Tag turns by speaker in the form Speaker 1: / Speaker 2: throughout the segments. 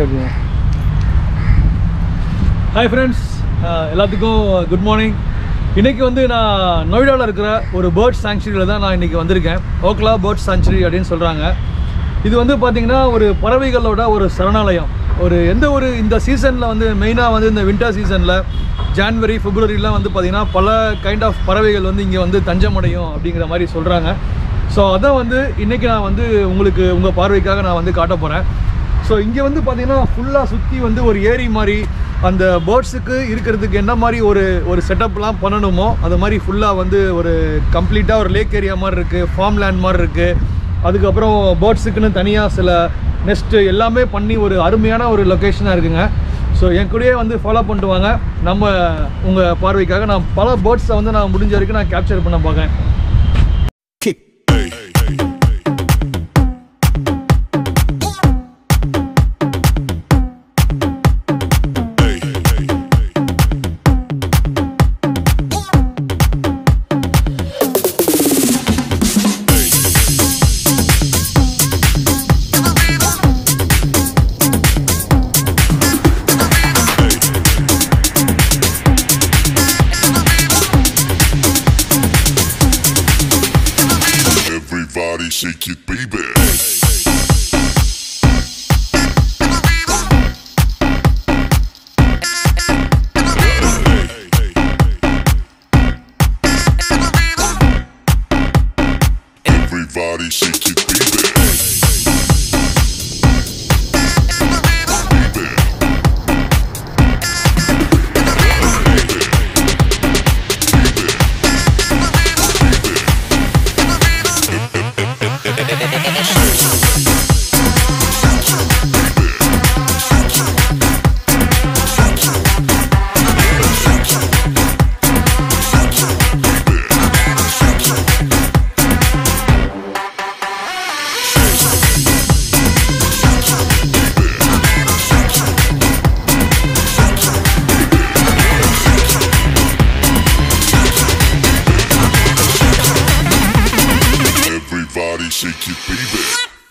Speaker 1: எப்படிங்க hi friends எல்லாத்துக்கும் good morning இன்றைக்கி வந்து நான் நொய்டாவில் இருக்கிற ஒரு பேர்ட் சாங்சுரியில் தான் நான் இன்றைக்கி வந்திருக்கேன் ஓக்லா பேர்ட் சாங்சுரி அப்படின்னு சொல்கிறாங்க இது வந்து பார்த்திங்கன்னா ஒரு பறவைகளோட ஒரு சரணாலயம் ஒரு எந்த ஒரு இந்த சீசனில் வந்து மெயினாக வந்து இந்த வின்டர் சீசனில் ஜான்வரி பிப்ரவரிலாம் வந்து பார்த்திங்கன்னா பல கைண்ட் ஆஃப் பறவைகள் வந்து இங்கே வந்து தஞ்சமடையும் அப்படிங்கிற மாதிரி சொல்கிறாங்க ஸோ அதை வந்து இன்றைக்கி நான் வந்து உங்களுக்கு உங்கள் பார்வைக்காக நான் வந்து காட்ட போகிறேன் ஸோ இங்கே வந்து பார்த்தீங்கன்னா ஃபுல்லாக சுற்றி வந்து ஒரு ஏரி மாதிரி அந்த பேர்ட்ஸுக்கு இருக்கிறதுக்கு என்ன மாதிரி ஒரு ஒரு செட்டப்லாம் பண்ணணுமோ அது மாதிரி ஃபுல்லாக வந்து ஒரு கம்ப்ளீட்டாக ஒரு லேக் ஏரியா மாதிரி இருக்குது ஃபார்ம் லேண்ட் மாதிரி இருக்குது அதுக்கப்புறம் பேர்ட்ஸுக்குன்னு தனியாக சில நெஸ்ட்டு எல்லாமே பண்ணி ஒரு அருமையான ஒரு லொக்கேஷனாக இருக்குங்க ஸோ என் கூடயே வந்து ஃபாலோ பண்ணிட்டு வாங்க நம்ம உங்கள் பார்வைக்காக நான் பல பேர்ட்ஸை வந்து நான் முடிஞ்ச வரைக்கும் நான் கேப்சர் பண்ண பார்க்கேன்
Speaker 2: Everybody shake it, baby. Everybody shake it, baby. Baby. Everybody shake it, baby.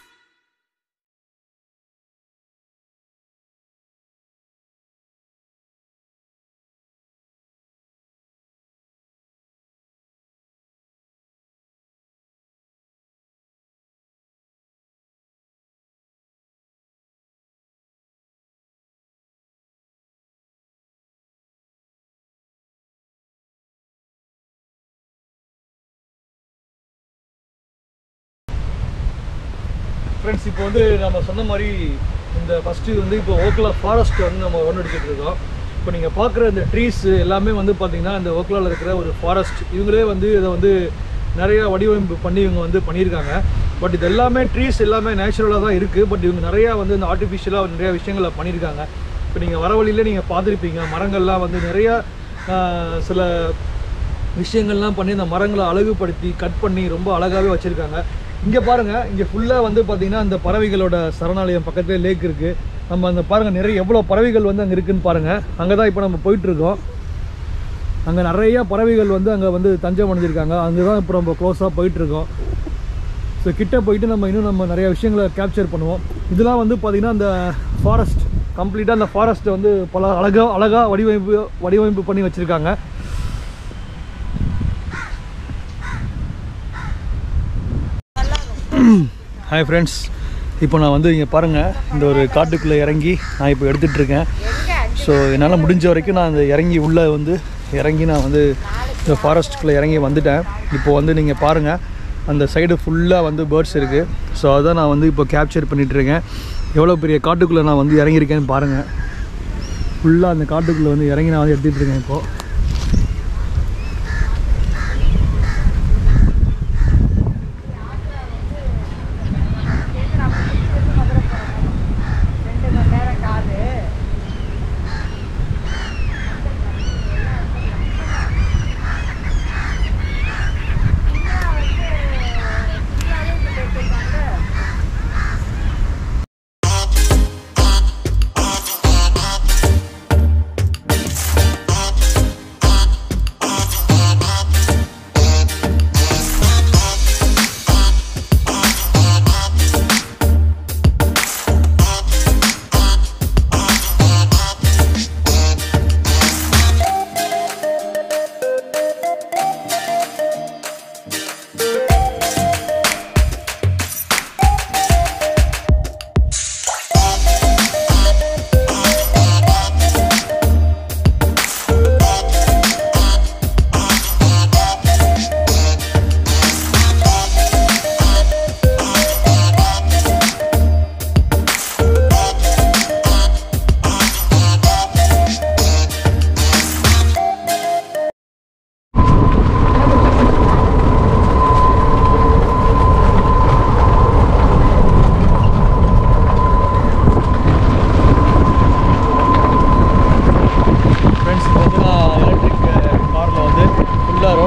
Speaker 1: Friends இப்போ வந்து நம்ம சொன்ன மாதிரி இந்த ஃபஸ்ட்டு வந்து இப்போ ஓக்லா ஃபாரஸ்ட் வந்து நம்ம ஒன்றடிச்சிட்டு இருக்கோம் இப்போ நீங்கள் பார்க்குற இந்த ட்ரீஸ் எல்லாமே வந்து பார்த்தீங்கன்னா இந்த ஓக்லாவில் இருக்கிற ஒரு ஃபாரஸ்ட் இவங்களே வந்து இதை வந்து நிறைய வடிவமைப்பு பண்ணி இவங்க வந்து பண்ணியிருக்காங்க பட் இது எல்லாமே ட்ரீஸ் எல்லாமே நேச்சுரலாக தான் இருக்குது பட் இவங்க நிறையா வந்து இந்த ஆர்டிஃபிஷியலாக நிறைய விஷயங்களை பண்ணியிருக்காங்க இப்போ நீங்கள் வர வழியில நீங்கள் பார்த்துருப்பீங்க மரங்கள்லாம் வந்து நிறையா ஆஹ், சில விஷயங்கள்லாம் பண்ணி அந்த மரங்களை அழகுபடுத்தி கட் பண்ணி ரொம்ப அழகாகவே வச்சுருக்காங்க இங்கே பாருங்கள் இங்கே ஃபுல்லாக வந்து பார்த்திங்கன்னா அந்த பறவைகளோட சரணாலயம் பக்கத்துலேயே லேக் இருக்குது நம்ம அந்த பாருங்கள் நிறைய எவ்வளோ பறவைகள் வந்து அங்கே இருக்குன்னு பாருங்கள் அங்கே தான் இப்போ நம்ம போயிட்டுருக்கோம் அங்கே நிறைய பறவைகள் வந்து அங்கே வந்து தஞ்சம் அடைஞ்சிருக்காங்க அங்கே தான் இப்போ நம்ம க்ளோஸாக போயிட்டுருக்கோம் ஸோ கிட்ட போயிட்டு நம்ம இன்னும் நம்ம நிறைய விஷயங்களை கேப்சர் பண்ணுவோம் இதெல்லாம் வந்து பார்த்திங்கன்னா அந்த ஃபாரஸ்ட் கம்ப்ளீட்டாக அந்த ஃபாரஸ்ட்டை வந்து பல அழகாக அழகாக வடிவமைப்பு வடிவமைப்பு பண்ணி வச்சுருக்காங்க ஹாய் ஃப்ரெண்ட்ஸ் இப்போ நான் வந்து இங்கே பாருங்கள் இந்த ஒரு காட்டுக்குள்ளே இறங்கி நான் இப்போ எடுத்துகிட்டு இருக்கேன் ஸோ என்னால் முடிஞ்ச வரைக்கும் நான் அந்த இறங்கி உள்ளே வந்து இறங்கி நான் வந்து இந்த ஃபாரஸ்ட்டுக்குள்ளே இறங்கி வந்துட்டேன் இப்போ வந்து நீங்கள் பாருங்கள் அந்த சைடு ஃபுல்லாக வந்து பேர்ட்ஸ் இருக்குது ஸோ அதை நான் வந்து இப்போ கேப்சர் பண்ணிகிட்ருக்கேன் எவ்வளோ பெரிய காட்டுக்குள்ளே நான் வந்து இறங்கியிருக்கேன்னு பாருங்கள் ஃபுல்லாக அந்த காட்டுக்குள்ளே வந்து இறங்கி நான் வந்து எடுத்துகிட்டு இருக்கேன் இப்போது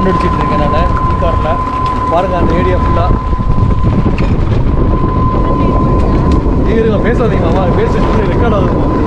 Speaker 1: ரவுண்ட் அடிச்சிட்டு இருக்கேன் நான் ஈ காரில் பாருங்கள் அந்த ஏரியா ஃபுல்லாக இருங்க பேசாதீங்க மாமா பேசிட்டு ரெக்கார்ட் ஆகும்